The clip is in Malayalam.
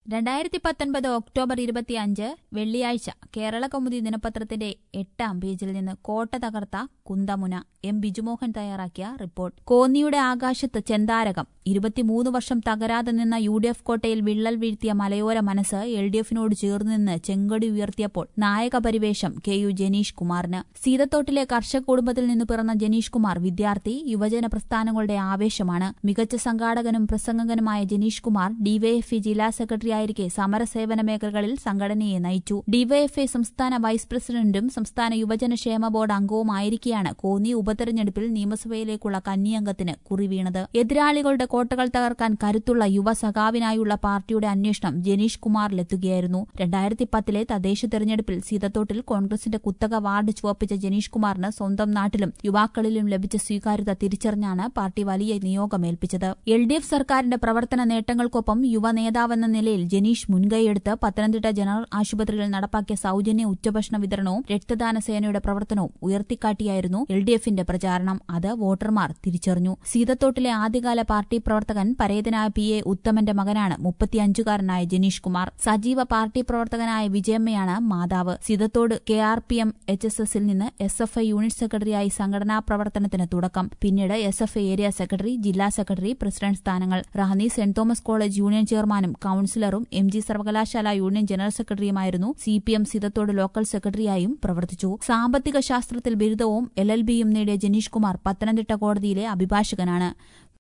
രണ്ടായിരത്തി പത്തൊൻപത് ഒക്ടോബർ ഇരുപത്തിയഞ്ച് വെള്ളിയാഴ്ച കേരള കൗമുദി ദിനപത്രത്തിന്റെ എട്ടാം പേജിൽ നിന്ന് കോട്ട തകർത്ത കുന്തമുന എം ബിജുമോഹൻ തയ്യാറാക്കിയ റിപ്പോർട്ട് കോന്നിയുടെ ആകാശത്ത് ചെന്താരകം ഇരുപത്തിമൂന്ന് വർഷം തകരാതെ നിന്ന യു ഡി എഫ് കോട്ടയിൽ വിള്ളൽ വീഴ്ത്തിയ മലയോര മനസ്സ് എൽ ഡി എഫിനോട് ചേർന്ന് നിന്ന് ചെങ്കടി ഉയർത്തിയപ്പോൾ നായക പരിവേഷം കെ യു ജനീഷ് കുമാറിന് സീതത്തോട്ടിലെ കർഷക കുടുംബത്തിൽ നിന്ന് പിറന്ന ജനീഷ് കുമാർ വിദ്യാർത്ഥി യുവജന പ്രസ്ഥാനങ്ങളുടെ ആവേശമാണ് മികച്ച സംഘാടകനും പ്രസംഗകനുമായ ജനീഷ് കുമാർ ഡിവൈഎഫ്ഇ ജില്ലാ സെക്രട്ടറി ആയിരിക്കെ സമരസേവന മേഖലകളിൽ സംഘടനയെ നയിച്ചു ഡിവൈഎഫ്ഐ സംസ്ഥാന വൈസ് പ്രസിഡന്റും സംസ്ഥാന യുവജന ക്ഷേമ ബോർഡ് അംഗവുമായിരിക്കെയാണ് കോന്നി ഉപതെരഞ്ഞെടുപ്പിൽ നിയമസഭയിലേക്കുള്ള കന്നിയംഗത്തിന് കുറിവീണത് എതിരാളികളുടെ കോട്ടകൾ തകർക്കാൻ കരുത്തുള്ള യുവ സഖാവിനായുള്ള പാർട്ടിയുടെ അന്വേഷണം ജനീഷ് കുമാറിലെത്തുകയായിരുന്നു രണ്ടായിരത്തി പത്തിലെ തദ്ദേശ തെരഞ്ഞെടുപ്പിൽ സീതത്തോട്ടിൽ കോൺഗ്രസിന്റെ കുത്തക വാർഡ് ചുവപ്പിച്ച ജനീഷ് കുമാറിന് സ്വന്തം നാട്ടിലും യുവാക്കളിലും ലഭിച്ച സ്വീകാര്യത തിരിച്ചറിഞ്ഞാണ് പാർട്ടി വലിയ നിയോഗമേൽപ്പിച്ചത് എൽ ഡി എഫ് സർക്കാരിന്റെ പ്രവർത്തന നേട്ടങ്ങൾക്കൊപ്പം യുവ നേതാവെന്ന നിലയിൽ ജനീഷ് മുൻകൈയെടുത്ത് പത്തനംതിട്ട ജനറൽ ആശുപത്രിയിൽ നടപ്പാക്കിയ സൌജന്യ ഉച്ചഭക്ഷണ വിതരണവും രക്തദാന സേനയുടെ പ്രവർത്തനവും ഉയർത്തിക്കാട്ടിയായിരുന്നു എൽ ഡി എഫിന്റെ പ്രചാരണം അത് വോട്ടർമാർ തിരിച്ചറിഞ്ഞു സീതത്തോട്ടിലെ ആദ്യകാല പാർട്ടി പ്രവർത്തകൻ പരേതനായ പി എ ഉത്തമന്റെ മകനാണ് മുപ്പത്തിയഞ്ചുകാരനായ ജനീഷ് കുമാർ സജീവ പാർട്ടി പ്രവർത്തകനായ വിജയമ്മയാണ് മാതാവ് Seethathode K R P M H S എസിൽ നിന്ന് എസ് എഫ് ഐ യൂണിറ്റ് സെക്രട്ടറിയായി സംഘടനാ പ്രവർത്തനത്തിന് തുടക്കം പിന്നീട് S F I area secretary ജില്ലാ സെക്രട്ടറി പ്രസിഡന്റ് സ്ഥാനങ്ങൾ Ranni Saint Thomas college union ചെയർമാനും കൌൺസിലറും എം ജി സർവകലാശാല യൂണിയൻ ജനറൽ സെക്രട്ടറിയുമായിരുന്നു C P M Seethathode local സെക്രട്ടറിയായും പ്രവർത്തിച്ചു സാമ്പത്തിക ശാസ്ത്രത്തിൽ ബിരുദവും എൽ എൽ ബിയും നേടിയ ജനീഷ് കുമാർ പത്തനംതിട്ട കോടതിയിലെ അഭിഭാഷകനാണ്